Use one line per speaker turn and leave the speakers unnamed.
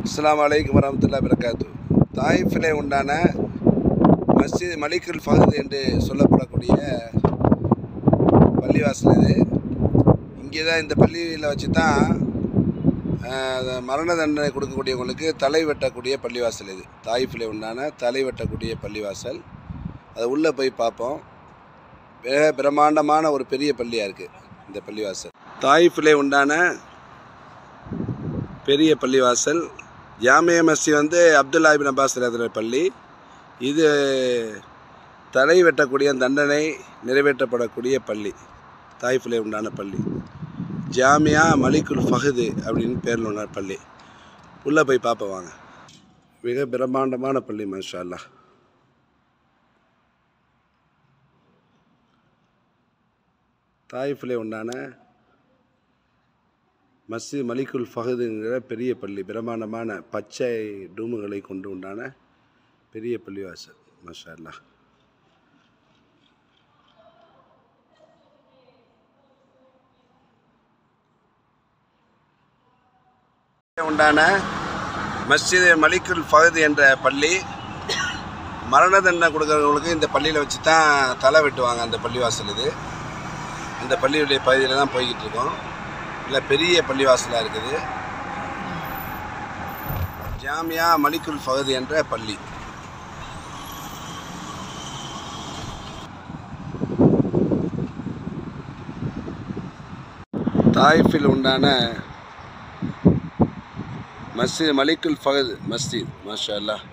அஸ்ஸலாமு அலைக்கும் வரமத்துல்லா வரகாத்து தாயிஃபிலே உண்டான மஸ்ஜித் மலிக்குல் ஃபஹத் என்று சொல்லப்படக்கூடிய பள்ளிவாசல் இது இங்கே தான் இந்த பள்ளியில் வச்சு தான் ஆஹ், மரண தண்டனை கொடுக்கக்கூடியவங்களுக்கு தலை வெட்டக்கூடிய பள்ளிவாசல் இது தாயிஃபிலே உண்டான தலை வெட்டக்கூடிய பள்ளிவாசல் அது உள்ளே போய் பார்ப்போம் மிக பிரம்மாண்டமான ஒரு பெரிய பள்ளியாக இருக்குது இந்த பள்ளிவாசல் தாயிஃபிலே உண்டான பெரிய பள்ளிவாசல் ஜாமிய மஸ்ஜி வந்து அப்துல்லா பின் அப்பாஸ் ரஹ்மத்துல்லாஹி பள்ளி இது தலை வெட்டக்கூடிய தண்டனை நிறைவேற்றப்படக்கூடிய பள்ளி தாய்ஃபிலே உண்டான பள்ளி ஜாமியா மலிகுல் ஃபஹது அப்படின்னு பேரில் உள்ள பள்ளி உள்ளே போய் பார்ப்போம் வாங்க மிக பிரம்மாண்டமான பள்ளி மாஷா அல்லாஹ் தாயிஃபிலே உண்டான மஸ்ஜித் மலிகுல் ஃபஹதுங்கிற பெரிய பள்ளி பிரம்மாண்டமான பச்சை டூமுகளை கொண்டு உண்டான பெரிய பள்ளிவாசல் மாஷா அல்லாஹ் உண்டான மஸ்ஜித் மலிகுல் ஃபஹது என்ற பள்ளி மரண தண்டனை கொடுக்குறவங்களுக்கு இந்த பள்ளியில் வச்சு தான் தலை வெட்டுவாங்க அந்த பள்ளிவாசல் இது அந்த பள்ளியுடைய பகுதியில் தான் போய்கிட்டு இருக்கோம் இல்லை பெரிய பள்ளிவாசலாக இருக்குது ஜாமியா மலிகுல் ஃபஹது என்ற பள்ளி தாயிஃபில் உண்டான மஸ்ஜித் மலிகுல் ஃபஹத் மஸ்ஜித் மாஷா அல்லாஹ்